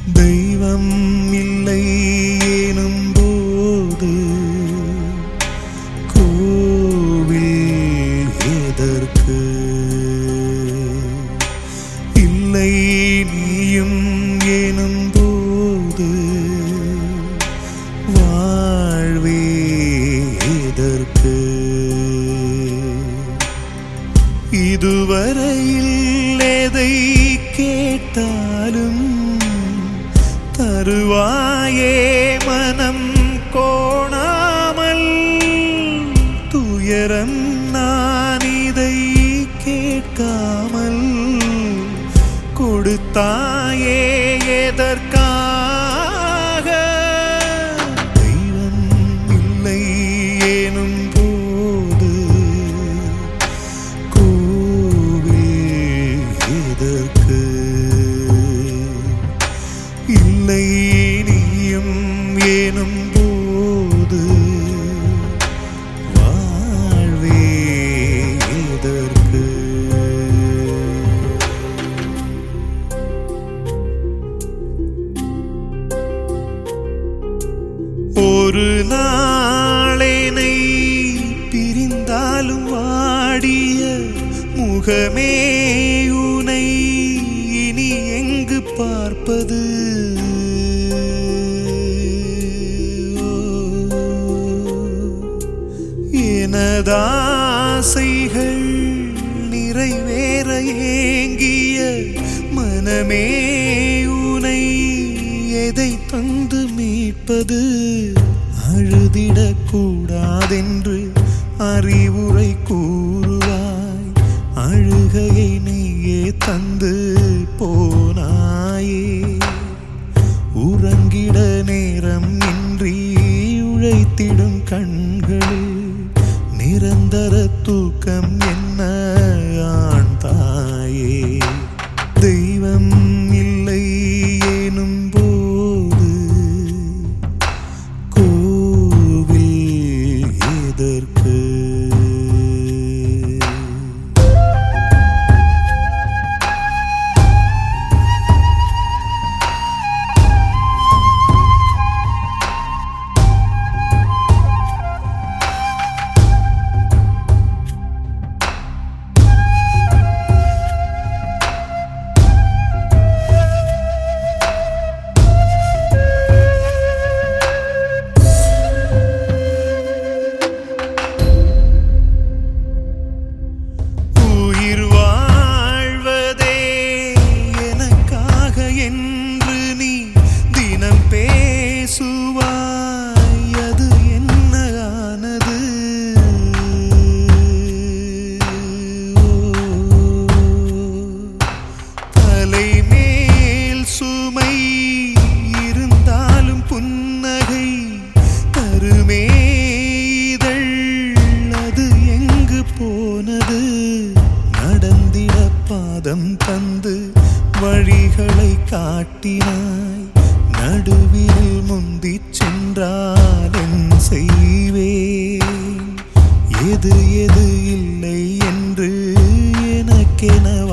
தெய்வம் இல்லை எனும் போது கோவில் எதற்கு இல்லை நீயும் எனும் போது வாழ்வே எதற்கு இதுவரையில் எதை கேட்டாலும் தருவாயே மனம் கோணாமல் துயரம் நான் இதை கேட்காமல் கொடுத்தாயே எதற்காக தெய்வம் இல்லை எனும் போது கோவில் எதற்கு இல்லை நீயும் ஏனும் போது வாழ்வே எதற்கு ஒரு நாளேனை பிரிந்தாலும் வாடிய முகமே உனை இனி எங்கு பார்ப்பது எனதாசைகள் நிறைவேற ஏங்கிய மனமே உனை எதை தந்து மீட்பது அழுதிடக் கூடாதென்று அறிவுரை கூறுவாய் அழுகையை நீயே தந்து போனாயே உறங்கிட நேரம் இன்றி உழைத்திடும் கண்களில் நிரந்தர தூக்கம் என்ன ஆண் தாயே தெய்வம் இல்லை எனும் போது கோவில் எதற்கு உயிர் வாழ்வதே எனக்காக என்று நீ தினம் பேசுவாய் அது என்ன ஆனது தலை மேல் சுமை இருந்தாலும் புன்னகை தருமே இதழ் அது எங்கு போனது நடந்திட பாதம் தந்து வழிகளை காட்டினாய் நடுவில் முந்திச் சென்றால் என் செய்வேன் எது எது இல்லை என்று எனக்கென